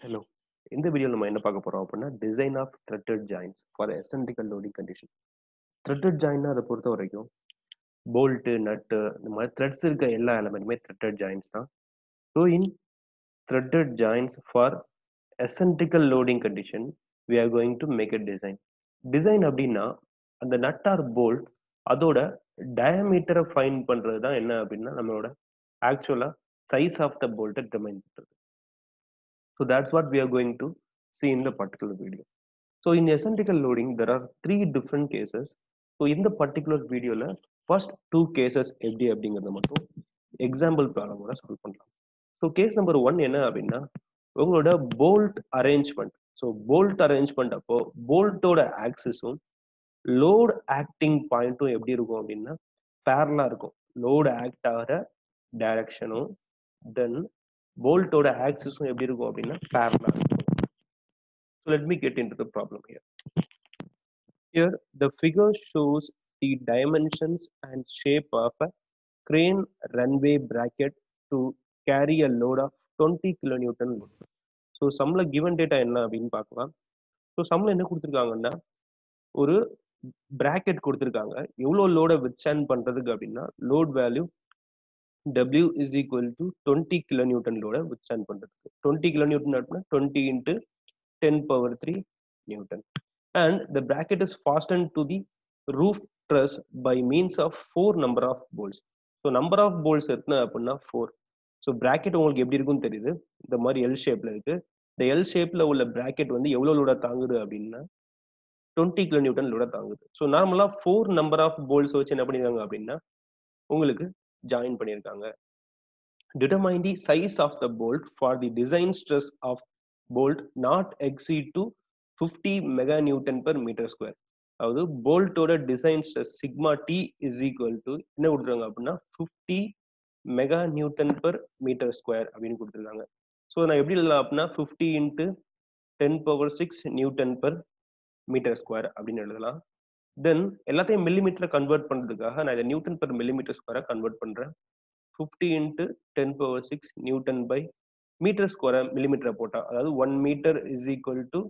Hello இந்த வீடியோவில் நம்ம என்ன பார்க்க போறோம் அப்படின்னா design of threaded joins for eccentrical loading condition threaded ஜாயின்னா அதை பொறுத்த வரைக்கும் போல்ட்டு நட்டு இந்த மாதிரி த்ரெட்ஸ் இருக்க எல்லா எலமெண்ட்டுமே த்ரெட்டட் ஜாயின்ஸ் தான் so in threaded joins for eccentrical loading condition we are going to make a design design அப்படின்னா அந்த நட் ஆர் போல்ட் அதோட டயமீட்டரை ஃபைன் பண்ணுறது தான் என்ன அப்படின்னா நம்மளோட ஆக்சுவலாக சைஸ் ஆஃப் த போல்ட்டை டிட்டர்மைன் பண்ணுறது So that's what we are going to see in the particular video. So in eccentrical loading, there are three different cases. So in the particular video, la, first two cases எப்படி அப்படிங்கிறத மட்டும் example ப்ராப்ளமோட solve பண்ணலாம் so case number one என்ன அப்படின்னா உங்களோட bolt arrangement so bolt arrangement அப்போ போல்ட்டோட ஆக்சிஸும் லோட் ஆக்டிங் பாயிண்ட்டும் எப்படி இருக்கும் அப்படின்னா பேரலா இருக்கும் லோடு ஆக்ட் ஆகிற டைரக்ஷனும் தென் போல்ட்டோட ஆக்சிஸும் எப்படி இருக்கும் அப்படின்னா பேரலா இருக்கும் so let me get into the problem here here the figure shows the dimensions and shape of a crane runway bracket to carry a load of 20 kilonewton load. So சம்மில் given data என்ன அப்படின்னு பார்க்கலாம் so சம்மில் என்ன கொடுத்துருக்காங்கன்னா ஒரு bracket கொடுத்துருக்காங்க எவ்வளோ லோடை வித்ஸ்டாண்ட் பண்ணுறதுக்கு அப்படின்னா load value W is equal to twenty kilo newton லோட வித்ஸ்டாண்ட் பண்ணுறதுக்கு டுவெண்ட்டி கிலோ நியூட்டன் அப்படின்னா twenty into ten power three newton and the bracket is fasten to the roof truss by means of four number of bolts so number of bolts எத்தனை அப்படின்னா four so bracket உங்களுக்கு எப்படி இருக்குன்னு தெரியுது இந்த மாதிரி L ஷேப்ல இருக்கு இந்த எல் ஷேப்ல உள்ள பிராக்கெட் வந்து எவ்வளோ லோட தாங்குது அப்படின்னா டுவெண்ட்டி கிலோ நியூட்டன் லோட தாங்குது ஸோ நார்மலாக ஃபோர் நம்பர் ஆஃப் போல்ஸ் வச்சு என்ன பண்ணிருக்காங்க அப்படின்னா உங்களுக்கு ஜாயின் பண்ணியிருக்காங்க determine the size of the bolt for the design stress of bolt not exceed to fifty mega newton per metre square அதாவது போல்ட்டோட design stress sigma D is equal to என்ன கொடுத்துருக்காங்க அப்படின்னா fifty mega newton per metre square அப்படின்னு கொடுத்துருக்காங்க so நான் எப்படி எழுதலாம் அப்படின்னா fifty into ten power six newton per metre square அப்படின்னு எழுதலாம் தென் எல்லாத்தையும் மில்லிமீட்டர் கன்வெர்ட் பண்ணுறதுக்காக நான் இதை நியூட்டன் பெர் மில்லிமீட்டர் ஸ்கொயராக கன்வெர்ட் பண்ணுறேன் fifty into ten power six newton by metre ஸ்கொயரை மில்லிமீட்டரை போட்டால் அதாவது one metre is equal to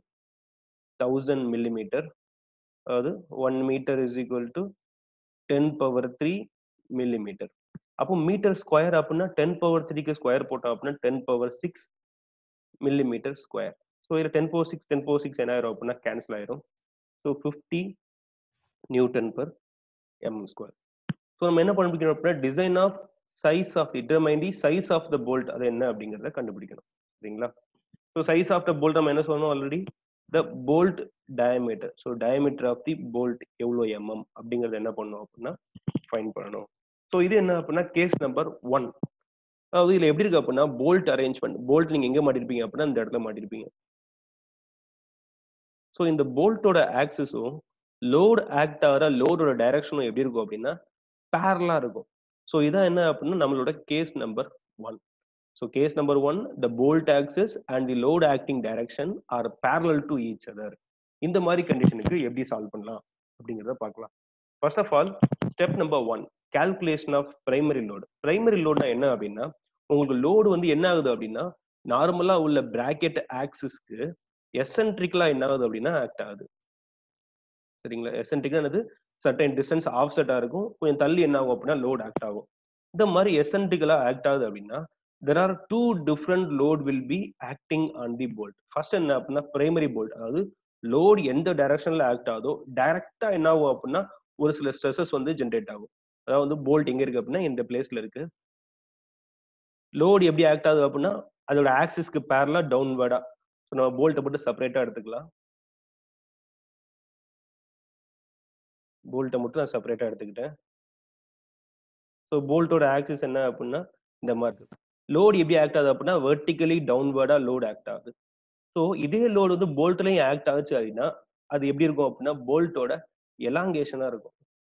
thousand millimetre அதாவது one metre is equal to ten power three millimetre அப்போ மீட்டர் ஸ்கொயர் அப்படின்னா டென் பவர் த்ரீக்கு ஸ்கொயர் போட்டோம் அப்படின்னா ten power six millimetre square so இதில் ten power six ten power six என்ன ஆயிரும் அப்படின்னா கேன்சல் ஆயிரும் so fifty newton per M square so நம்ம என்ன கண்டுபிடிக்கணும் அப்படின்னா design of size of determine the size of the bolt அது என்ன அப்படிங்கிறத கண்டுபிடிக்கணும் சரிங்களா so size of the bolt நம்ம என்ன சொல்லணும் already the bolt diameter so diameter of the bolt எவ்வளோ எம்எம் அப்படிங்கிறத என்ன பண்ணணும் அப்படின்னா ஃபைன் பண்ணணும் ஸோ இது என்ன அப்படின்னா கேஸ் நம்பர் ஒன் அதாவது இதில் எப்படி இருக்கு அப்படின்னா போல்ட் அரேஞ்ச்மெண்ட் போல்ட் நீங்கள் எங்கே மாட்டிருப்பீங்க அப்படின்னா இந்த இடத்துல மாட்டிருப்பீங்க ஸோ இந்த போல்ட்டோட ஆக்சிஸும் லோடு ஆக்ட் ஆகிற லோடோட டைரக்ஷனும் எப்படி இருக்கும் அப்படின்னா பேரலா இருக்கும் ஸோ இதான் என்ன அப்படின்னா நம்மளோட case number one so case number one the bolt axis and the load acting direction are parallel to each other இந்த மாதிரி கண்டிஷனுக்கு எப்படி சால்வ் பண்ணலாம் அப்படிங்கிறத பார்க்கலாம் first of all step number one calculation of primary load primary லோட்னா என்ன அப்படின்னா உங்களுக்கு லோடு வந்து என்ன ஆகுது அப்படின்னா நார்மலா உள்ள பிராக்கெட் ஆக்சிஸ்க்கு எசன்ட்ரிக்கலா என்ன ஆகுது அப்படின்னா ஆக்ட் ஆகுது சரிங்களா எசன்ட்ரிக்கா என்னது சர்டன் டிஸ்டன்ஸ் ஆஃப் செட்டா இருக்கும் கொஞ்சம் தள்ளி என்ன ஆகும் அப்படின்னா லோட் ஆக்ட் ஆகும் இந்த மாதிரி எசன்ட்ரிக்கலா ஆக்ட் ஆகுது அப்படின்னா there are two different load will be acting on the bolt first என்ன அப்படின்னா பிரைமரி போல்ட் அதாவது லோட் எந்த டைரக்ஷன்ல ஆக்ட் ஆகுதோ டைரக்டா என்ன ஆகும் அப்படின்னா ஒரு சில ஸ்ட்ரெஸ்ஸஸ் வந்து ஜென்ரேட் ஆகும் அதாவது வந்து போல்ட் எங்க இருக்கு அப்படின்னா இந்த பிளேஸ்ல இருக்கு லோடு எப்படி ஆக்ட் ஆகுது அப்படின்னா அதோட ஆக்சிஸ்க்கு பேரலா டவுன்வர்டா ஸோ நம்ம போல்ட்டை மட்டும் செப்பரேட்டா எடுத்துக்கலாம் போல்ட்டை மட்டும் நான் செப்பரேட்டா எடுத்துக்கிட்டேன் ஸோ போல்ட்டோட ஆக்சிஸ் என்ன அப்படின்னா இந்த மாதிரி இருக்கு லோடு எப்படி ஆக்ட் ஆகுது அப்படின்னா வெர்டிக்கலி டவுன்வர்டா லோடு ஆக்ட் ஆகுது ஸோ இதே லோடு வந்து போல்ட்லையும் ஆக்ட் ஆகுச்சு அப்படின்னா அது எப்படி இருக்கும் அப்படின்னா போல்ட்டோட எலாங்கேஷனா இருக்கும்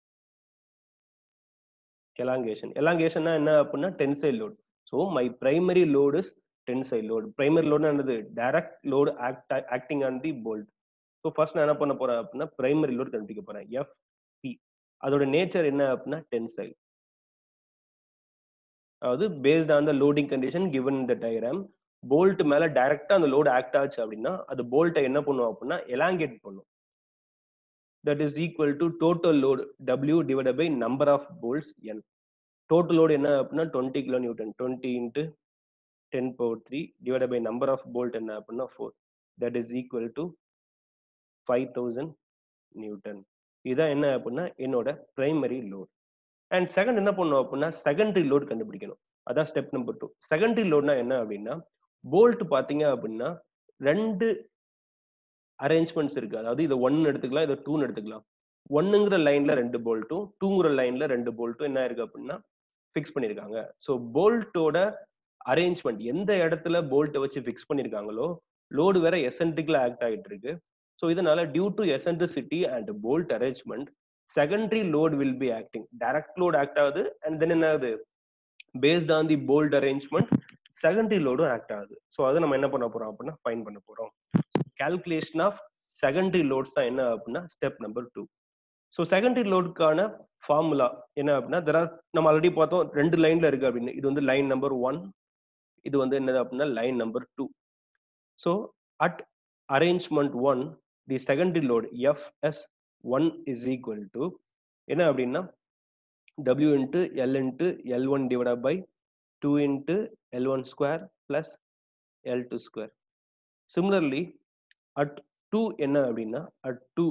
எலாங்கேஷன் எலாங்கேஷன்னா என்ன அப்படின்னா tensile load so my primary load is tensile load primary load என்னது direct load act acting on the bolt so first நான் என்ன பண்ண போறேன் அப்படின்னா பிரைமரி லோடு கண்டுபிடிக்க போறேன் எஃப் பி அதோட நேச்சர் என்ன அப்படின்னா டென்சைல் அதாவது based on the loading condition given இந்த டயக்ராம் போல்ட் மேல டைரக்டா அந்த லோடு ஆக்ட் ஆச்சு அப்படின்னா அது போல்ட்டை என்ன பண்ணும் அப்படின்னா எலாங்கேட் பண்ணும் that is equal to total load W divide by number of bolts N total load என்ன அப்படின்னா twenty kilo newton twenty into ten power three divide by number of bolt என்ன அப்படின்னா four that is equal to five thousand newton இதுதான் என்ன அப்படின்னா என்னோட primary load and second என்ன பண்ணும் அப்படின்னா செகண்டரி லோட் கண்டுபிடிக்கணும் அதான் ஸ்டெப் நம்பர் டூ செகண்டரி லோட்னா என்ன அப்படின்னா போல்ட் பாத்தீங்க அப்படின்னா ரெண்டு அரேஞ்ச்மெண்ட்ஸ் இருக்கு அதாவது இதை ஒன்னு எடுத்துக்கலாம் இதை டூன்னு எடுத்துக்கலாம் ஒன்னுங்கிற லைன்ல ரெண்டு போல்ட்டும் டூங்கிற லைன்ல ரெண்டு போல்ட்டும் என்ன இருக்கு அப்படின்னா ஃபிக்ஸ் பண்ணியிருக்காங்க ஸோ போல்ட்டோட அரேஞ்ச்மெண்ட் எந்த இடத்துல போல்ட்டை வச்சு ஃபிக்ஸ் பண்ணியிருக்காங்களோ லோடு வேற எசன்ட்ரிக்ல ஆக்ட் ஆகிட்டு இருக்கு ஸோ இதனால due to eccentricity and bolt arrangement secondary load will be acting direct load act ஆகுது அண்ட் தென் என்ன ஆகுது based on the bolt arrangement secondary லோடும் ஆக்ட் ஆகுது ஸோ அதை நம்ம என்ன பண்ண போறோம் அப்படின்னா ஃபைன் பண்ண போறோம் கால்குலேஷன் ஆஃப் செகண்டரி லோட்ஸ் தான் என்ன அப்படின்னா step number two so secondary லோடுக்கான ஃபார்முலா என்ன அப்படின்னா தெர் ஆர் நம்ம ஆல்ரெடி பார்த்தோம் ரெண்டு லைன்ல இருக்கு அப்படின்னு இது வந்து லைன் நம்பர் ஒன் இது வந்து என்னது அப்படின்னா line number two so at arrangement one the secondary load FS one is equal to என்ன அப்படின்னா W into L into L one divide by two into L one square plus L two square similarly at two என்ன அப்படின்னா at two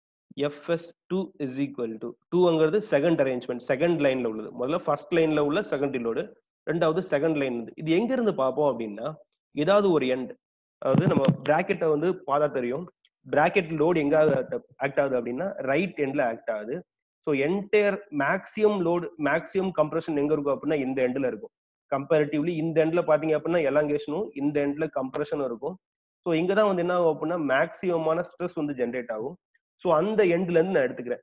FS two is equal to டூங்கிறது second arrangement second லைன்ல உள்ளது முதல்ல first லைன்ல உள்ள secondary load ரெண்டாவது second line இது எங்க இருந்து பார்ப்போம் அப்படின்னா ஏதாவது ஒரு எண்ட் அதாவது நம்ம பிராக்கெட்டை வந்து பார்த்தா தெரியும் பிராக்கெட் லோடு எங்க ஆக்ட் ஆகுது அப்படின்னா ரைட் எண்ட்ல ஆக்ட் ஆகுது so entire maximum load maximum compression எங்க இருக்கும் அப்படின்னா இந்த எண்ட்ல இருக்கும் கம்பேரிட்டிவ்லி இந்த எண்ட்ல பாத்தீங்க அப்படின்னா எலாங்கேஷனும் இந்த எண்ட்ல கம்ப்ரஷனும் இருக்கும் ஸோ இங்க தான் வந்து என்ன ஆகும் அப்படின்னா மேக்ஸிமமான ஸ்ட்ரெஸ் வந்து ஜென்ரேட் ஆகும் ஸோ அந்த எண்ட்ல இருந்து நான் எடுத்துக்கிறேன்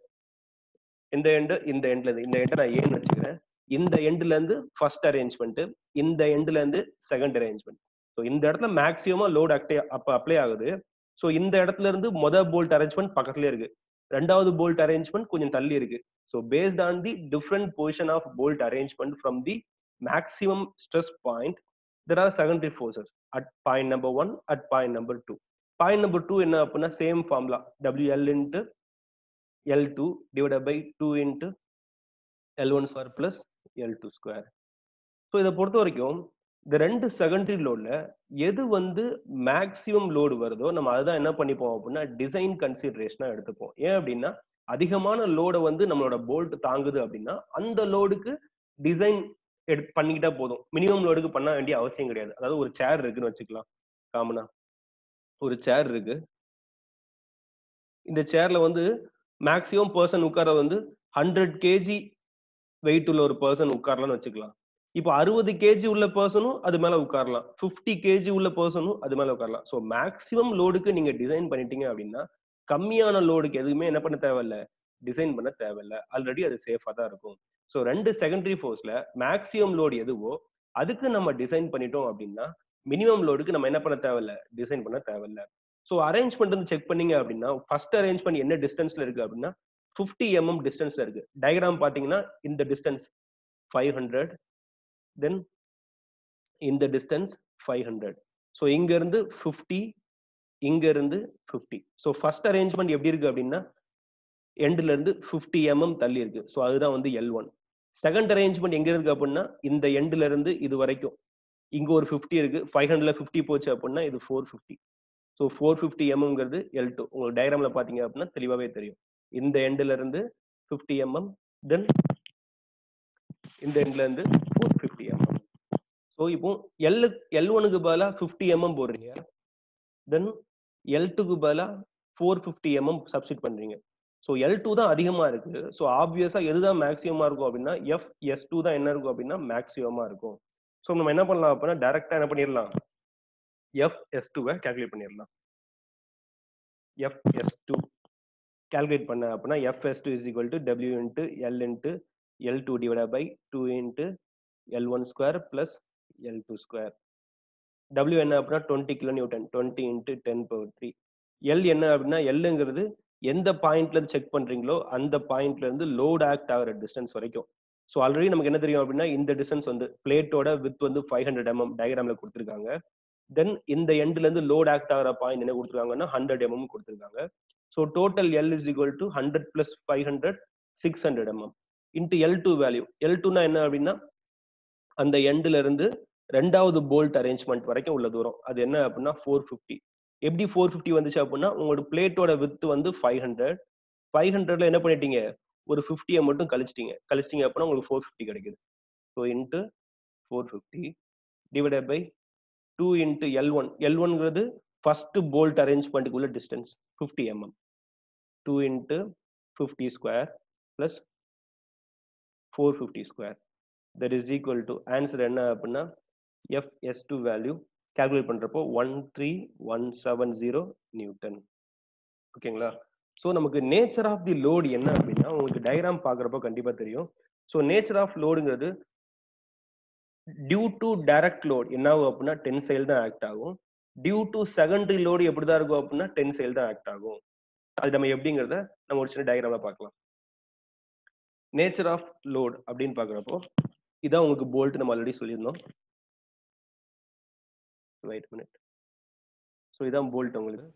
இந்த எண்டு இந்த எண்ட்ல இருந்து இந்த எண்டை நான் ஏன்னு வச்சுக்கிறேன் இந்த எண்ட்ல இருந்து ஃபர்ஸ்ட் அரேஞ்ச்மெண்ட் இந்த எண்ட்ல இருந்து செகண்ட் அரேஞ்ச்மெண்ட் ஸோ இந்த இடத்துல மேக்ஸிமமா லோட் அக்டே அப்ப அப்ளை ஆகுது ஸோ இந்த இடத்துல இருந்து மொதல் போல்ட் அரேஞ்ச்மெண்ட் பக்கத்துலேயே இருக்கு ரெண்டாவது போல்ட் அரேஞ்ச்மெண்ட் கொஞ்சம் தள்ளி இருக்கு so based on the different position of bolt arrangement from the maximum stress point there are secondary forces at point number one at point number two point number two என்ன அப்படின்னா same formula W L into L two divide by two into L one square plus L two square so இதை பொறுத்த வரைக்கும் இந்த ரெண்டு secondary லோட்ல எது வந்து maximum load வருதோ நம்ம அதுதான் என்ன பண்ணிப்போம் அப்படின்னா டிசைன் கன்சிடரேஷனா எடுத்துப்போம் ஏன் அப்படின்னா அதிகமான லோடை வந்து நம்மளோட போல்ட் தாங்குது அப்படின்னா அந்த லோடுக்கு டிசைன் எடு பண்ணிக்கிட்டா போதும் மினிமம் லோடுக்கு பண்ண வேண்டிய அவசியம் கிடையாது அதாவது ஒரு சேர் இருக்குன்னு வச்சுக்கலாம் காமனா ஒரு சேர் இருக்கு இந்த சேர்ல வந்து மேக்சிமம் பர்சன் உட்கார வந்து ஹண்ட்ரட் கேஜி வெயிட் உள்ள ஒரு பர்சன் உட்காரலாம்னு வச்சுக்கலாம் இப்போ அறுபது கேஜி உள்ள பர்சனும் அது மேல உட்காரலாம் ஃபிஃப்டி கேஜி உள்ள பர்சனும் அது மேல உட்காரலாம் ஸோ மேக்சிமம் லோடுக்கு நீங்க டிசைன் பண்ணிட்டீங்க அப்படின்னா கம்மியான லோடுக்கு எதுவுமே என்ன பண்ண தேவையில்ல டிசைன் பண்ண தேவையில்ல ஆல்ரெடி அது சேஃபா தான் இருக்கும் ஸோ ரெண்டு செகண்டரி ஃபோர்ஸ்ல மேக்சிமம் லோடு எதுவோ அதுக்கு நம்ம டிசைன் பண்ணிட்டோம் அப்படின்னா மினிமம் லோடுக்கு நம்ம என்ன பண்ண தேவையில்ல டிசைன் பண்ண தேவையில்ல ஸோ அரேஞ்ச்மெண்ட் வந்து செக் பண்ணீங்க அப்படின்னா ஃபர்ஸ்ட் அரேஞ்ச்மெண்ட் என்ன டிஸ்டன்ஸ்ல இருக்கு அப்படின்னா ஃபிஃப்டி எம்எம் டிஸ்டன்ஸ்ல இருக்கு டயக்ராம் பாத்தீங்கன்னா இந்த டிஸ்டன்ஸ் ஃபைவ் ஹண்ட்ரட் தென் இந்த டிஸ்டன்ஸ் ஃபைவ் ஹண்ட்ரட் ஸோ இங்க இருந்து ஃபிஃப்டி இங்க இருந்து ஃபிஃப்டி ஸோ ஃபர்ஸ்ட் அரேஞ்ச்மெண்ட் எப்படி இருக்கு அப்படின்னா எண்ட்ல இருந்து ஃபிஃப்டி எம்எம் தள்ளி இருக்கு ஸோ அதுதான் வந்து எல் ஒன் செகண்ட் அரேஞ்ச்மெண்ட் எங்க இருக்கு அப்படின்னா இந்த எண்ட்ல இருந்து இது வரைக்கும் இங்க ஒரு ஃபிஃப்டி இருக்கு ஃபைவ் ஹண்ட்ரட்ல ஃபிஃப்டி போச்சு அப்படின்னா இது four fifty so four fifty எம்எம்ங்கிறது எல் டூ உங்களுக்கு டயக்ராம்ல பாத்தீங்க அப்படின்னா தெளிவாவே தெரியும் இந்த எண்ட்ல இருந்து ஃபிஃப்டி எம்எம் தென் இந்த எண்ட்ல இருந்து ஃபோர் ஃபிஃப்டி எம்எம் ஸோ இப்போ எல் எல் ஒனுக்கு பதிலாக ஃபிஃப்டி எம்எம் போடுறீங்க தென் எல் டூக்கு பதிலாக ஃபோர் ஃபிஃப்டி எம்எம் சப்ஸ்டிட் பண்றீங்க ஸோ எல் டூ தான் அதிகமாக இருக்கு ஸோ ஆப்வியஸா எதுதான் மேக்ஸிமமா இருக்கும் அப்படின்னா எஃப் எஸ் டூ தான் என்ன இருக்கும் அப்படின்னா மேக்ஸிமமா இருக்கும் ஸோ நம்ம என்ன பண்ணலாம் அப்படின்னா டைரக்டா என்ன பண்ணிடலாம் எஃப் எஸ் டூவை கேல்குலேட் பண்ணிடலாம் எஃப் எஸ் டூ கால்குலேட் பண்ண அப்படின்னா F S two is equal to W into L into L two divide by two into L one square plus L two square W என்ன அப்படின்னா twenty kilo newton twenty into ten power three L என்ன அப்படின்னா எல்லுங்கிறது எந்த பாயிண்ட்ல இருந்து check பண்றீங்களோ அந்த பாயிண்ட்ல இருந்து லோட் ஆக்ட் ஆகிற டிஸ்டன்ஸ் வரைக்கும் ஸோ ஆல்ரெடி நமக்கு என்ன தெரியும் அப்படின்னா இந்த டிஸ்டன்ஸ் வந்து பிளேட்டோட வித் வந்து ஃபைவ் ஹண்ட்ரட் எம்எம் டயக்ராம்ல கொடுத்துருக்காங்க தென் இந்த எண்ட்ல இருந்து லோட் ஆக்ட் ஆகிற பாயிண்ட் என்ன கொடுத்துருக்காங்கன்னா ஹண்ட்ரட் எம்எம் கொடுத்துருக்காங்க so total L is equal to hundred plus five hundred six hundred MM into L two value L டூனா என்ன அப்படின்னா அந்த எண்ட்ல இருந்து ரெண்டாவது போல்ட் அரேஞ்ச்மெண்ட் வரைக்கும் உள்ள தூரம் அது என்ன அப்படின்னா ஃபோர் ஃபிஃப்டி எப்படி ஃபோர் ஃபிஃப்டி வந்துச்சு அப்படின்னா உங்களோட பிளேட்டோட வித்து வந்து ஃபைவ் ஹண்ட்ரட் ஃபைவ் ஹண்ட்ரட்ல என்ன பண்ணிட்டீங்க ஒரு ஃபிஃப்டியை மட்டும் கழிச்சிட்டீங்க கழிச்சிட்டீங்க அப்படின்னா உங்களுக்கு ஃபோர் ஃபிஃப்டி கிடைக்குது so into four fifty divided by two into L one L ஒன்ங்கிறது ஃபர்ஸ்ட் போல்ட் அரேஞ்ச்மெண்ட்டுக்கு உள்ள distance fifty MM two into fifty square plus four fifty square that is equal to answer என்ன அப்படின்னா F S two value calculate பண்ணுறப்போ one three one seven zero newton ஓகேங்களா so நமக்கு nature of the load என்ன அப்படின்னா உங்களுக்கு diagram பார்க்குறப்போ கண்டிப்பாக தெரியும் so nature of லோடுங்கிறது due to direct load என்ன ஆகும் அப்படின்னா டென்சைல் தான் ஆக்ட் ஆகும் டியூ டு செகண்டரி லோடு எப்படி தான் இருக்கும் அப்படின்னா டென்சைல் தான் ஆக்ட் ஆகும் அது நம்ம எப்படிங்கிறத நம்ம ஒரு சின்ன டயக்ராம்ல பார்க்கலாம் நேச்சர் ஆஃப் லோட் அப்படின்னு பார்க்குறப்போ இதான் உங்களுக்கு போல்ட் நம்ம ஆல்ரெடி சொல்லியிருந்தோம் வெயிட் மினிட் ஸோ இதான் போல்ட் உங்களுக்கு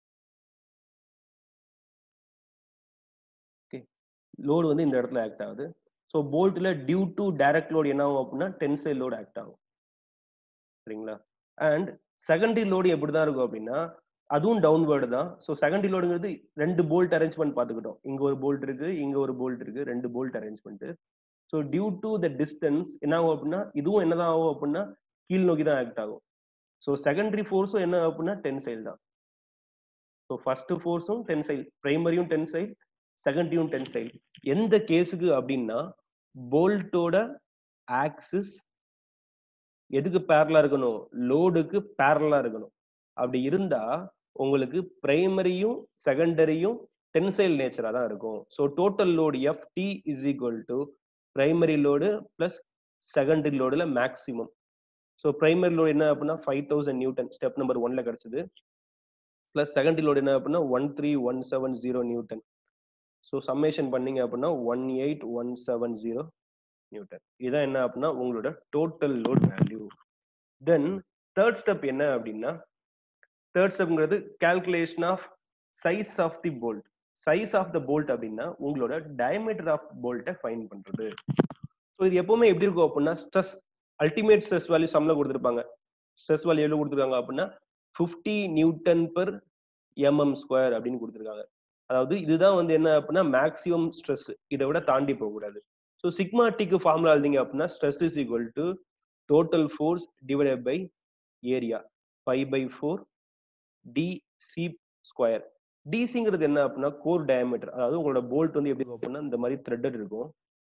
ஓகே லோடு வந்து இந்த இடத்துல ஆக்ட் ஆகுது ஸோ போல்ட்டில் டியூ டு டைரக்ட் லோடு என்ன ஆகும் அப்படின்னா டென்சைல் லோடு ஆக்ட் ஆகும் சரிங்களா அண்ட் செகண்டரி லோடு எப்படி தான் இருக்கும் அப்படின்னா அதுவும் டவுன்வேர்டு தான் ஸோ செகண்டரி லோடுங்கிறது ரெண்டு போல்ட் அரேஞ்ச்மெண்ட் பார்த்துக்கிட்டோம் இங்க ஒரு போல்ட் இருக்கு இங்க ஒரு போல்ட் இருக்கு ரெண்டு bolt arrangement so due to the distance என்ன ஆகும் அப்படின்னா இதுவும் என்னதான் ஆகும் அப்படின்னா கீழ் நோக்கி தான் ஆக்ட் ஆகும் ஸோ செகண்டரி ஃபோர்ஸும் என்ன அப்படின்னா டென்சைல் தான் ஸோ ஃபர்ஸ்ட் ஃபோர்ஸும் டென்சைல் பிரைமரியும் டென்சைல் செகண்டரியும் டென்சைல் எந்த கேஸுக்கு அப்படின்னா போல்ட்டோட ஆக்சிஸ் எதுக்கு பேரலா இருக்கணும் லோடுக்கு பேரலா இருக்கணும் அப்படி இருந்தா உங்களுக்கு பிரைமரியும் செகண்டரியும் டென்சைல் நேச்சரா தான் இருக்கும் so total load F T is equal to primary load plus secondary லோடுல மேக்சிமம் ஸோ பிரைமரி லோடு என்ன அப்படின்னா five thousand newton step number ஒன்ல கிடைச்சது பிளஸ் செகண்டரி லோடு என்ன அப்படின்னா one three one seven zero newton so summation பண்ணீங்க அப்படின்னா one eight one seven zero newton இதான் என்ன அப்படின்னா உங்களோட total load value then third step என்ன அப்படின்னா தேர்ட் ஸ்டெப்ங்கிறது calculation of size of the bolt size of the bolt அப்படின்னா உங்களோட டயமீட்டர் ஆஃப் போல்ட்டை ஃபைன் பண்றது ஸோ இது எப்பவுமே எப்படி இருக்கும் அப்படின்னா ஸ்ட்ரெஸ் அல்டிமேட் ஸ்ட்ரெஸ் வேல்யூ சம்ல கொடுத்துருப்பாங்க ஸ்ட்ரெஸ் வேல்யூ எவ்வளவு கொடுத்துருக்காங்க அப்படின்னா fifty newton per mm square அப்படின்னு கொடுத்துருக்காங்க அதாவது இதுதான் வந்து என்ன அப்படின்னா மேக்ஸிமம் ஸ்ட்ரெஸ் இதை விட தாண்டி போகக்கூடாது ஸோ சிக்மா டிக்கு ஃபார்முலா எழுதிங்க அப்படின்னா stress is equal to total force divided by area five by four dc square டிசிங்கிறது என்ன அப்படின்னா கோர் டயமீட்டர் அதாவது உங்களோட போல்ட் வந்து எப்படி இருக்கும் அப்படின்னா இந்த மாதிரி த்ரெட்டட் இருக்கும்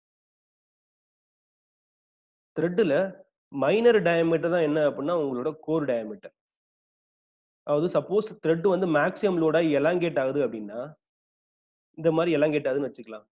த்ரெட்டில் மைனர் டயமீட்டர் தான் என்ன அப்படின்னா உங்களோட கோர் டயமீட்டர் அதாவது சப்போஸ் த்ரெட் வந்து மேக்ஸிமம் லோடா எலாங்கேட் ஆகுது அப்படின்னா இந்த மாதிரி எலாங்கேட் ஆகுதுன்னு வச்சுக்கலாம்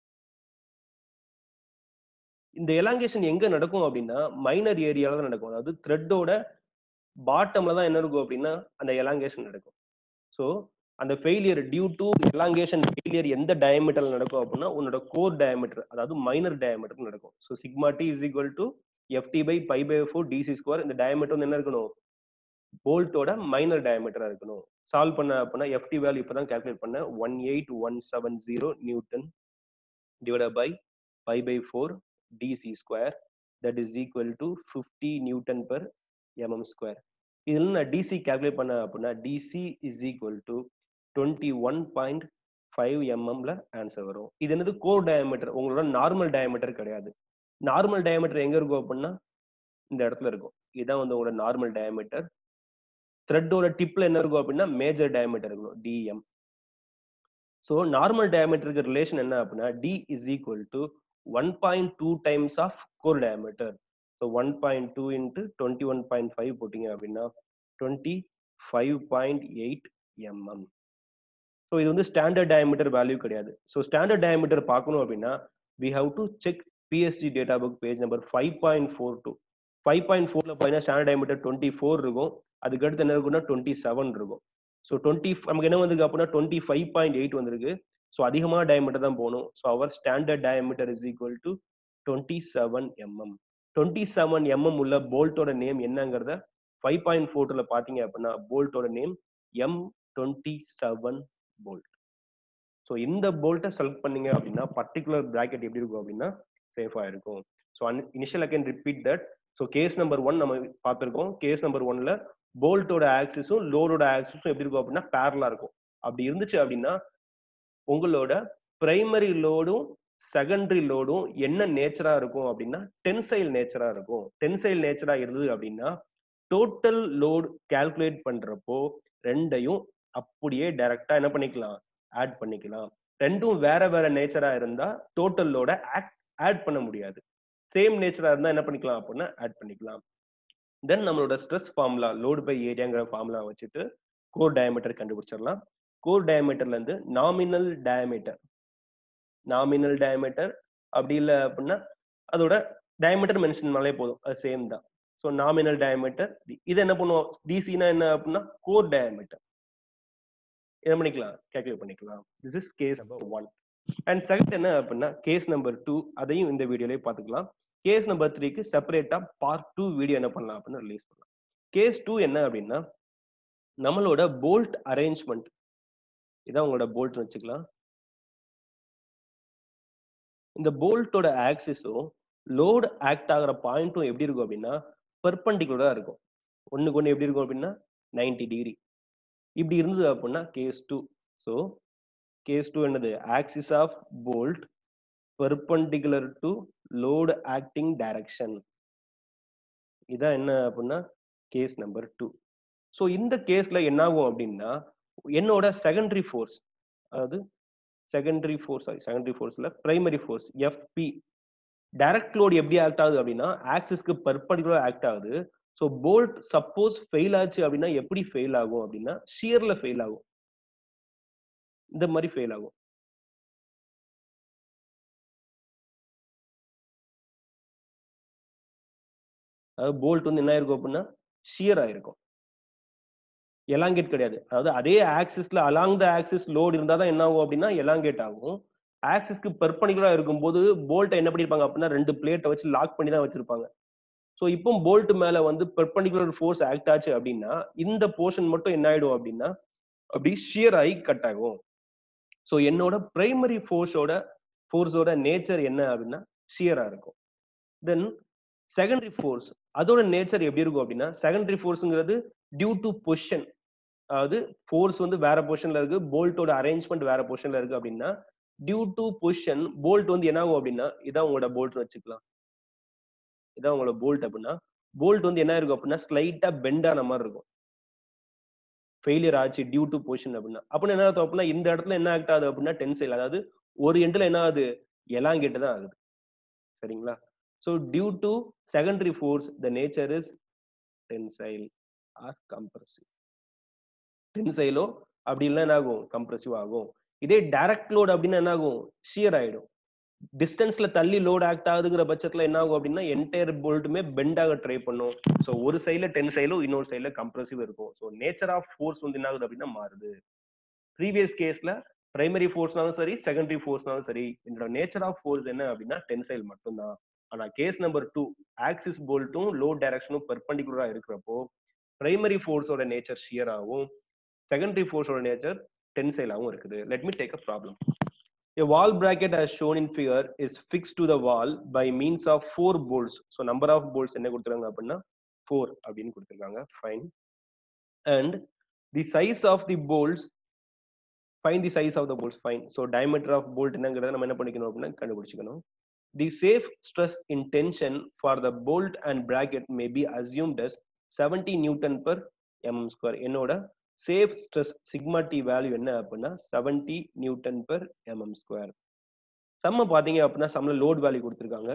இந்த எலாங்கேஷன் எங்க நடக்கும் அப்படின்னா மைனர் ஏரியால தான் நடக்கும் அதாவது த்ரெட்டோட பாட்டம்ல தான் என்ன இருக்கும் அப்படின்னா அந்த எலாங்கேஷன் நடக்கும் ஸோ அந்த failure due to elongation failure எந்த டயமீட்டர்ல நடக்கும் அப்படின்னா உன்னோட கோர் டயமீட்டர் அதாவது மைனர் டயமீட்டர் நடக்கும் so sigma D is equal to ft by pi by four dc square இந்த டயமீட்டர் வந்து என்ன இருக்கணும் போல்ட்டோட மைனர் டயமீட்டரா இருக்கணும் சால்வ் பண்ண அப்படின்னா எஃப்டி வேல்யூ இப்பதான் கால்குலேட் பண்ண one eight one seven zero newton divide by pi by four dc square that is equal to fifty newton per mm square இதில் நான் டிசி கால்குலேட் பண்ண அப்படின்னா dc is equal to twenty one point five எம்எம்ல answer வரும் இது என்னது core diameter உங்களோட normal diameter கிடையாது நார்மல் டயமீட்டர் எங்க இருக்கும் அப்படின்னா இந்த இடத்துல இருக்கும் இதுதான் வந்து உங்களோட நார்மல் டயமீட்டர் த்ரெட்டோட டிப்ல என்ன இருக்கும் அப்படின்னா மேஜர் டயமீட்டர் இருக்கணும் டிஎம் ஸோ நார்மல் டயமீட்டருக்கு ரிலேஷன் என்ன அப்படின்னா d is equal to one point two times of core diameter so one point two into twenty one point five போட்டிங்க அப்படின்னா twenty five point eight mm so இது வந்து standard diameter value கிடையாது so standard diameter பார்க்கணும் அப்படின்னா we have to check PSG data book page number five point four to five point ஃபோர்ல பார்த்தீங்கன்னா standard diameter twenty four இருக்கும் அதுக்கு அடுத்து என்ன இருக்குன்னா டுவெண்ட்டி செவன் இருக்கும் ஸோ டுவெண்ட்டி நமக்கு என்ன வந்திருக்கு அப்படின்னா டுவெண்ட்டி ஃபைவ் பாயிண்ட் எயிட் வந்திருக்கு ஸோ அதிகமான டயமீட்டர் தான் போகணும் so our standard diameter is equal to twenty seven mm twenty seven mm உள்ள போல்ட்டோட நேம் என்னங்கிறத ஃபைவ் பாயிண்ட் ஃபோர்ல பாத்தீங்க அப்படின்னா போல்ட்டோட name M twenty seven bolt so இந்த போல்ட்டை செலக்ட் பண்ணீங்க அப்படின்னா பர்டிகுலர் பிராக்கெட் எப்படி இருக்கும் அப்படின்னா சேஃபா இருக்கும் so initial I can repeat that so case number one நம்ம பார்த்துருக்கோம் கேஸ் நம்பர் ஒன்ல போல்ட்டோட ஆக்சிஸும் லோடோட ஆக்சிஸும் எப்படி இருக்கும் அப்படின்னா பேரலா இருக்கும் அப்படி இருந்துச்சு அப்படின்னா உங்களோட பிரைமரி லோடும் செகண்டரி லோடும் என்ன நேச்சரா இருக்கும் அப்படின்னா டென்சைல் நேச்சரா இருக்கும் டென்சைல் நேச்சரா இருந்தது அப்படின்னா டோட்டல் லோட் கால்குலேட் பண்றப்போ ரெண்டையும் அப்படியே டைரக்டா என்ன பண்ணிக்கலாம் ஆட் பண்ணிக்கலாம் ரெண்டும் வேற வேற நேச்சரா இருந்தா டோட்டல் லோட ஆட் பண்ண முடியாது சேம் நேச்சரா இருந்தா என்ன பண்ணிக்கலாம் அப்படின்னா ஆட் பண்ணிக்கலாம் தென் நம்மளோட ஸ்ட்ரெஸ் ஃபார்முலா லோடு பை ஏரியாங்கிற ஃபார்முலா வச்சுட்டு கோர் டயமீட்டர் கண்டுபிடிச்சிடலாம் கோர் டயமீட்டர்ல இருந்து நாமினல் டயமீட்டர் நாமினல் டயமீட்டர் அப்படி இல்லை அப்படின்னா அதோட டயமீட்டர் மென்ஷன் பண்ணாலே போதும் அது சேம் தான் ஸோ நாமினல் டயமீட்டர் இது என்ன பண்ணுவோம் டிசினா என்ன அப்படின்னா கோர் டயமீட்டர் என்ன பண்ணிக்கலாம் கேல்குலேட் பண்ணிக்கலாம் this is case number one and second என்ன அப்படின்னா கேஸ் நம்பர் டூ அதையும் இந்த வீடியோலயே பார்த்துக்கலாம் கேஸ் நம்பர் த்ரீக்கு செப்பரேட்டா பார்ட் டூ வீடியோ என்ன பண்ணலாம் அப்படின்னு ரிலீஸ் பண்ணலாம் கேஸ் டூ என்ன அப்படின்னா நம்மளோட போல்ட் அரேஞ்ச்மெண்ட் இதான் உங்களோட போல்ட் வச்சுக்கலாம் இந்த போல்ட்டோட ஆக்சிஸும் லோடு ஆக்ட் ஆகிற பாயிண்ட்டும் எப்படி இருக்கும் அப்படின்னா பெர்பண்டிகுலரா இருக்கும் ஒண்ணுக்கு ஒன்று எப்படி இருக்கும் அப்படின்னா நைன்டி டிகிரி இப்படி இருந்தது அப்படின்னா case two so case two என்னது axis of bolt perpendicular to load acting direction இதான் என்ன அப்படின்னா கேஸ் நம்பர் டூ ஸோ இந்த கேஸ்ல என்ன ஆகும் அப்படின்னா என்னோட செகண்டரி ஃபோர்ஸ் அதாவது செகண்டரி ஃபோர்ஸ் சாரி செகண்டரி ஃபோர்ஸ்ல primary force fp direct load எப்படி ஆக்ட் ஆகுது அப்படின்னா ஆக்சிஸ்க்கு பர்பண்டிகுலர் ஆக்ட் ஆகுது ஸோ போல்ட் சப்போஸ் ஃபெயில் ஆச்சு அப்படின்னா எப்படி ஃபெயில் ஆகும் அப்படின்னா ஷியர்ல ஃபெயில் ஆகும் இந்த மாதிரி ஃபெயில் ஆகும் அதாவது போல்ட் வந்து என்ன ஆயிருக்கும் அப்படின்னா ஷியர் ஆயிருக்கும் எலாங்கேட் கிடையாது அதாவது அதே ஆக்சிஸ்ல அலாங் த ஆக்சிஸ் லோடு இருந்தா தான் என்ன ஆகும் அப்படின்னா எலாங்கேட் ஆகும் ஆக்சிஸ்க்கு பெர்பனிகுலரா இருக்கும்போது போல்ட்டை என்ன பண்ணிருப்பாங்க அப்படின்னா ரெண்டு பிளேட்டை வச்சு லாக் பண்ணி தான் வச்சிருப்பாங்க ஸோ இப்போ போல்ட் மேல வந்து பெர்பண்டிகுலர் ஃபோர்ஸ் ஆக்ட் ஆச்சு அப்படின்னா இந்த போர்ஷன் மட்டும் என்ன ஆயிடும் அப்படின்னா அப்படி ஷியர் ஆகி கட் ஆகும் ஸோ என்னோட பிரைமரி ஃபோர்ஸோட ஃபோர்ஸோட நேச்சர் என்ன அப்படின்னா ஷியரா இருக்கும் தென் செகண்டரி ஃபோர்ஸ் அதோட நேச்சர் எப்படி இருக்கும் அப்படின்னா செகண்டரி ஃபோர்ஸுங்கிறது டியூ டு பொசிஷன் அதாவது ஃபோர்ஸ் வந்து வேற பொசிஷன்ல இருக்கு போல்ட்டோட அரேஞ்ச்மெண்ட் வேற பொசிஷன்ல இருக்கு அப்படின்னா டியூ டு பொசிஷன் போல்ட் வந்து என்ன ஆகும் அப்படின்னா இதான் உங்களோட போல்ட் வச்சுக்கலாம் இதான் உங்களோட போல்ட் அப்படின்னா போல்ட் வந்து என்ன இருக்கும் அப்படின்னா ஸ்லைட்டா பெண்ட் ஆன மாதிரி இருக்கும் ஃபெயிலியர் ஆச்சு டியூ டு பொசிஷன் அப்படின்னா அப்படின்னு என்ன அர்த்தம் அப்படின்னா இந்த இடத்துல என்ன ஆக்ட் ஆகுது அப்படின்னா டென்சைல் அதாவது ஒரு எண்ட்ல என்ன ஆகுது எலாங்கேட்டு தான் ஆகுது சரிங்களா so due to secondary force the nature is tensile or compressive டென்சைலோ அப்படி இல்லை என்ன ஆகும் கம்ப்ரசிவ் ஆகும் இதே டைரக்ட் லோட் அப்படின்னா என்ன ஆகும் ஷியர் ஆயிடும் டிஸ்டன்ஸ்ல தள்ளி லோட் ஆக்ட் ஆகுதுங்கிற பட்சத்துல என்ன ஆகும் அப்படின்னா என்டையர் போல்ட்டுமே பெண்ட் ஆக ட்ரை பண்ணும் ஸோ ஒரு சைட்ல டென்சைலும் இன்னொரு சைட்ல கம்ப்ரசிவ் இருக்கும் ஸோ நேச்சர் ஆஃப் ஃபோர்ஸ் வந்து என்ன ஆகுது அப்படின்னா மாறுது ப்ரீவியஸ் கேஸ்ல பிரைமரி ஃபோர்ஸ்னாலும் சரி செகண்டரி ஃபோர்ஸ்னாலும் சரி என்னோட நேச்சர் ஆஃப் ஃபோர்ஸ் என்ன அப்படின்னா டென்சைல் மட்டும்தான் ஆனா கேஸ் நம்பர் டூ ஆக்சிஸ் போல்ட்டும் லோ டைரக்ஷனும் பெர்பண்டிகுலரா இருக்கிறப்போ பிரைமரி ஃபோர்ஸோட நேச்சர் ஷியராகவும் செகண்டரி ஃபோர்ஸோட நேச்சர் டென்சைலாகவும் இருக்குது let me take a problem A wall bracket as shown in figure is fixed to the wall by means of four bolts. So number of bolts என்ன கொடுத்துருக்காங்க அப்படின்னா four அப்படின்னு கொடுத்துருக்காங்க fine. And the size of the bolts find the size of the bolts fine. So diameter of bolt என்னங்கிறத நம்ம என்ன பண்ணிக்கணும் அப்படின்னா கண்டுபிடிச்சிக்கணும். The safe stress in tension for the bolt and bracket may be assumed as 70 Newton per mm square. என்னோட safe stress sigma t value என்ன அப்படின்னா seventy newton per mm square சம்ம பாத்தீங்க அப்படின்னா சம்ல லோட் வேல்யூ கொடுத்துருக்காங்க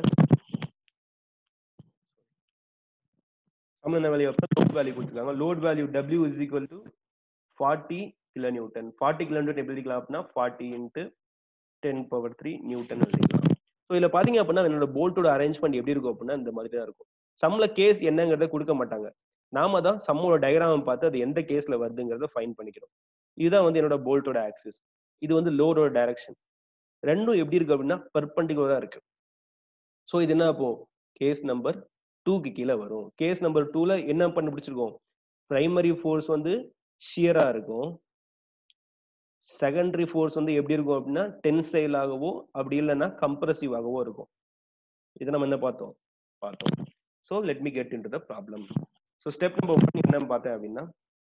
சம்ல என்ன வேல்யூ அப்படின்னா load value கொடுத்துருக்காங்க load value W is equal to forty kilo newton forty kilo newton எப்படி எழுதிக்கலாம் அப்படின்னா forty into ten power three newton எழுதிக்கலாம் ஸோ இதில் பார்த்தீங்க அப்படின்னா என்னோட போல்ட்டோட அரேஞ்ச்மெண்ட் எப்படி இருக்கும் அப்படின்னா இந்த மாதிரி தான் இருக்கும் சம்ல கேஸ் என்னங்கிறத கொடுக்க மாட்டாங்க நாம தான் சம்மோட டயக்ராம் பார்த்து அது எந்த கேஸ்ல வருதுங்கிறத ஃபைன் பண்ணிக்கிறோம் இதுதான் வந்து என்னோட போல்ட்டோட ஆக்சிஸ் இது வந்து லோடோட டைரக்ஷன் ரெண்டும் எப்படி இருக்கு அப்படின்னா பர்பண்டிகுலரா இருக்கு ஸோ இது என்ன அப்போ கேஸ் நம்பர் டூக்கு கீழே வரும் கேஸ் நம்பர் டூல என்ன கண்டுபிடிச்சிருக்கோம் பிரைமரி ஃபோர்ஸ் வந்து ஷியரா இருக்கும் செகண்டரி ஃபோர்ஸ் வந்து எப்படி இருக்கும் அப்படின்னா டென்சைல் ஆகவோ அப்படி இல்லைன்னா கம்ப்ரசிவ் ஆகவோ இருக்கும் இதை நம்ம என்ன பார்த்தோம் பார்த்தோம் so let me get into the problem so step number one என்னன்னு பார்த்தேன் அப்படின்னா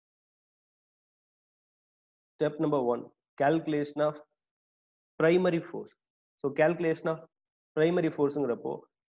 step number one calculation of primary force so calculation of primary ஃபோர்ஸுங்கிறப்போ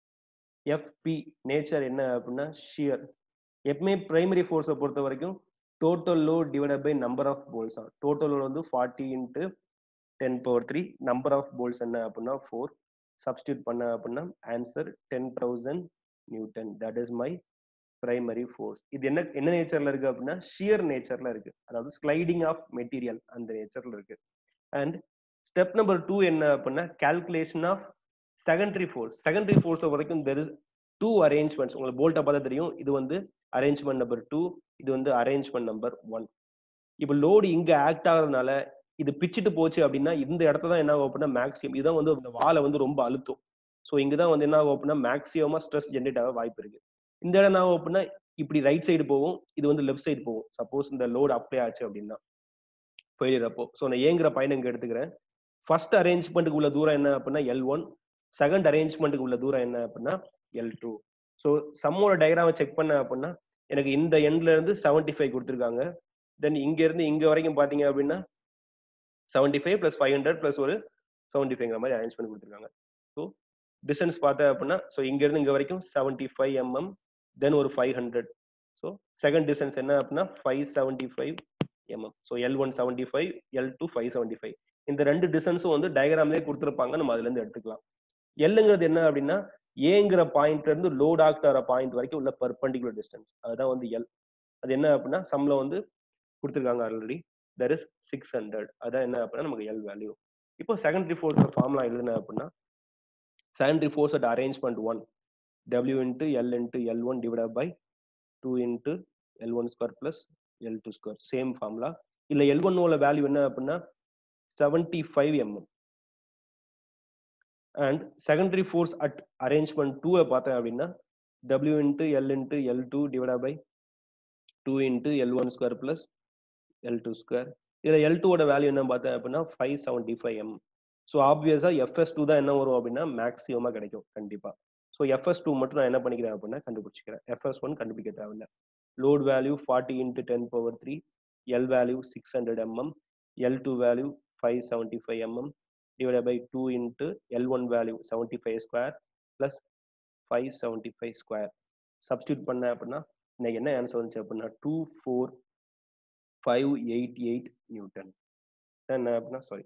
எஃப்பி நேச்சர் என்ன அப்படின்னா ஷியர் எப்பவுமே பிரைமரி ஃபோர்ஸை பொறுத்த வரைக்கும் total load divide by number of bolts தான் டோட்டல் லோட் வந்து forty into ten power three number of bolts என்ன அப்படின்னா ஃபோர் சப்ஸ்டியூட் பண்ண அப்படின்னா answer ten thousand Newton that is my primary force இது என்ன என்ன நேச்சர்ல இருக்கு அப்படின்னா ஷியர் நேச்சர்ல இருக்கு அதாவது ஸ்லைடிங் ஆஃப் மெட்டீரியல் அந்த நேச்சர்ல இருக்கு அண்ட் ஸ்டெப் நம்பர் டூ என்ன அப்படின்னா calculation of secondary force secondary ஃபோர்ஸை வரைக்கும் தெர் இஸ் டூ அரேஞ்ச்மெண்ட்ஸ் உங்களுக்கு போல்ட்டை பார்த்தா தெரியும் இது வந்து அரேஞ்ச்மெண்ட் நம்பர் டூ இது வந்து அரேஞ்ச்மெண்ட் நம்பர் ஒன் இப்போ லோடு இங்க ஆக்ட் ஆகுறதுனால இது பிச்சுட்டு போச்சு அப்படின்னா இந்த இடத்துல தான் என்ன ஆகும் அப்படின்னா மேக்ஸிமம் இதுதான் வந்து இந்த வாலை வந்து ரொம்ப அழுத்தும் ஸோ இங்க தான் வந்து என்ன ஆகும் அப்படின்னா மேக்ஸிமமா ஸ்ட்ரெஸ் ஜென்ரேட் ஆக வாய்ப்பு இருக்கு இந்த இடம் என்ன ஆகும் அப்படின்னா இப்படி ரைட் சைடு போகும் இது வந்து லெஃப்ட் சைடு போகும் சப்போஸ் இந்த லோடு அப்ளை ஆச்சு அப்படின்னா போயிடுறப்போ ஸோ நான் ஏங்குற பயணம் இங்க எடுத்துக்கிறேன் ஃபர்ஸ்ட் அரேஞ்ச்மெண்ட்டுக்கு உள்ள தூரம் என்ன அப்படின்னா எல் ஒன் செகண்ட் அரேஞ்ச்மெண்ட்டுக்கு உள்ள தூரம் என்ன அப்படின்னா எல் டூ ஸோ சம்மோட டயக்ராமை செக் பண்ண அப்படின்னா எனக்கு இந்த எண்ட்ல இருந்து செவன்டி ஃபைவ் கொடுத்துருக்காங்க தென் இங்க இருந்து இங்க வரைக்கும் பாத்தீங்க அப்படின்னா seventy five plus five hundred plus ஒரு செவன்டி ஃபைவ்ங்கிற மாதிரி அரேஞ்ச் பண்ணி கொடுத்துருக்காங்க ஸோ டிஸ்டன்ஸ் பார்த்தேன் அப்படின்னா ஸோ இங்க இருந்து இங்க வரைக்கும் செவன்டி ஃபைவ் எம்எம் தென் ஒரு five hundred so second distance என்ன அப்படின்னா five seventy five mm so L one seventy five L two five seventy five இந்த ரெண்டு டிஸ்டன்ஸும் வந்து டயக்ராம்லேயே கொடுத்துருப்பாங்க நம்ம அதுல இருந்து எடுத்துக்கலாம் எல்லுங்கிறது என்ன அப்படின்னா ஏங்கிற பாயிண்ட்ல இருந்து லோட் ஆக்ட் ஆகிற பாயிண்ட் வரைக்கும் உள்ள பர்பண்டிகுலர் டிஸ்டன்ஸ் அதுதான் வந்து எல் அது என்ன அப்படின்னா சம்ல வந்து கொடுத்துருக்காங்க already that is six hundred அதான் என்ன அப்படின்னா நமக்கு எல் வேல்யூ இப்போ செகண்டரி ஃபோர்ஸ் ஃபார்முலா எழுதுன அப்படின்னா secondary force at arrangement one W into L into L one divide by two into L one square plus L two square same formula இல்லை L ஒன்னோட value என்ன அப்படின்னா seventy five mm and secondary force at arrangement டூவை பார்த்தேன் அப்படின்னா W into L into L two divide by two into L one square plus L two square இதில் L டூவோட value என்ன பார்த்தேன் அப்படின்னா five seventy five m so ஆப்வியஸாக fs two தான் என்ன வரும் அப்படின்னா மேக்ஸிமமாக கிடைக்கும் கண்டிப்பாக ஸோ எஃப்எஸ் டூ மட்டும் நான் என்ன பண்ணிக்கிறேன் அப்படின்னா கண்டுபிடிச்சிக்கிறேன் எஃப்எஸ் ஒன் கண்டுபிடிக்க தேவையில்ல load value forty into ten power three L value six hundred mm L two value five seventy five mm divided by 2 into L1 value 75 square plus 575 square substitute பண்ண அப்படின்னா இன்னைக்கு என்ன ஆன்சர் வந்துச்சு அப்படின்னா two four five eight eight newton என்ன அப்படின்னா sorry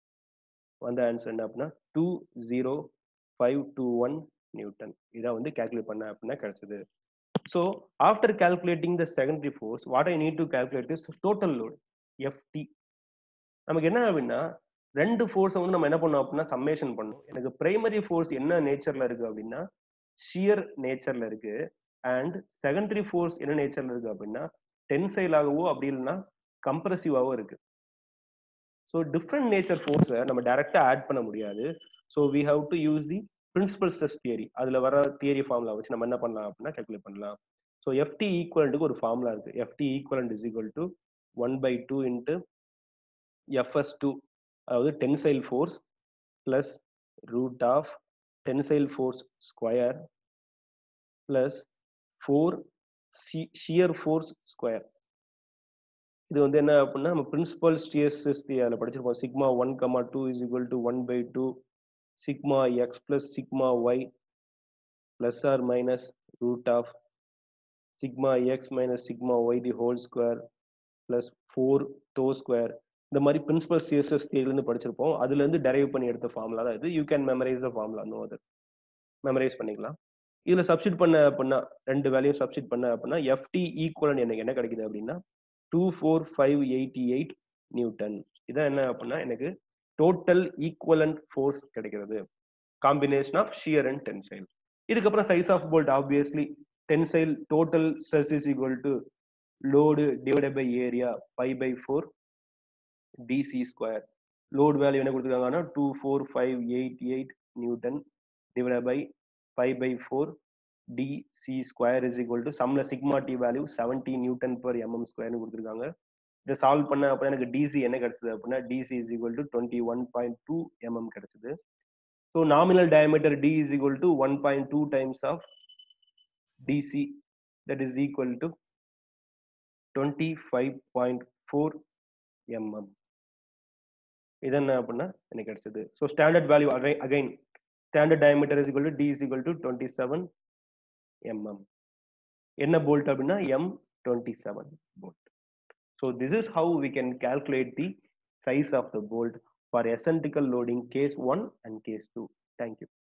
வந்த answer என்ன அப்படின்னா two zero five two one newton இதான் வந்து calculate பண்ண அப்படின்னா கிடைச்சது so after calculating the secondary force what I need to calculate is total load FT நமக்கு என்ன அப்படின்னா ரெண்டு ஃபோர்ஸை வந்து நம்ம என்ன பண்ணோம் அப்படின்னா சம்மேஷன் பண்ணோம் எனக்கு பிரைமரி ஃபோர்ஸ் என்ன நேச்சர்ல இருக்கு அப்படின்னா ஷியர் நேச்சர்ல இருக்கு அண்ட் செகண்டரி ஃபோர்ஸ் என்ன நேச்சர்ல இருக்கு அப்படின்னா டென்சைலாகவோ அப்படி இல்லைன்னா கம்ப்ரசிவாவோ இருக்கு ஸோ டிஃப்ரெண்ட் நேச்சர் ஃபோர்ஸை நம்ம டைரக்டா ஆட் பண்ண முடியாது so we have to use the principal stress theory அதுல வர தியரி ஃபார்முலா வச்சு நம்ம என்ன பண்ணலாம் அப்படின்னா calculate பண்ணலாம் ஸோ எஃப்டி ஈக்குவலண்ட்டுக்கு ஒரு ஃபார்முலா இருக்கு ft equivalent is equal to one by two into fs two அதாவது tensile force plus root of tensile force square plus four shear force square இது வந்து என்ன அப்படின்னா நம்ம பிரின்சிபல் ஸ்டியர்ஸஸ் அதில் படிச்சிருப்போம் sigma one comma two is equal to one by two sigma x plus sigma y plus or minus root of sigma x minus sigma y the whole square plus four tau square இந்த மாதிரி principal CSS தேர்லேருந்து படிச்சிருப்போம் அதுலேருந்து derive பண்ணி எடுத்த formula தான் இது you can memorise the formula no other memorise பண்ணிக்கலாம் இதில் சப்ஸ்டிட் பண்ண அப்படின்னா ரெண்டு வேல்யூ சப்ஸ்டிட் பண்ண அப்படின்னா எஃப்டி ஈக்குவலன் எனக்கு என்ன கிடைக்குது அப்படின்னா two four five eighty eight newton இதான் என்ன அப்படின்னா எனக்கு டோட்டல் ஈக்குவலன்ட் ஃபோர்ஸ் கிடைக்கிறது combination of shear and tensile இதுக்கப்புறம் size of bolt obviously tensile total stress is equal to load divided by area five by four dc square load value என்ன கொடுத்துருக்காங்கன்னா two four five eight eight newton divide by five by four dc square is equal to சம்ல sigma t value seventy newton per MM ஸ்கொயர்னு கொடுத்துருக்காங்க இதை solve பண்ண அப்புறம் எனக்கு DC என்ன கிடைச்சது அப்படின்னா dc is equal to twenty one point two mm கிடைச்சது so nominal diameter d is equal to one point two times of dc that is equal to twenty five point four mm இது என்ன அப்படின்னா எனக்கு கிடைச்சது so standard value again standard diameter is equal to d is equal to twenty seven mm என்ன bolt அப்படின்னா M twenty seven bolt so this is how we can calculate the size of the bolt for eccentrical loading case 1 and case 2 thank you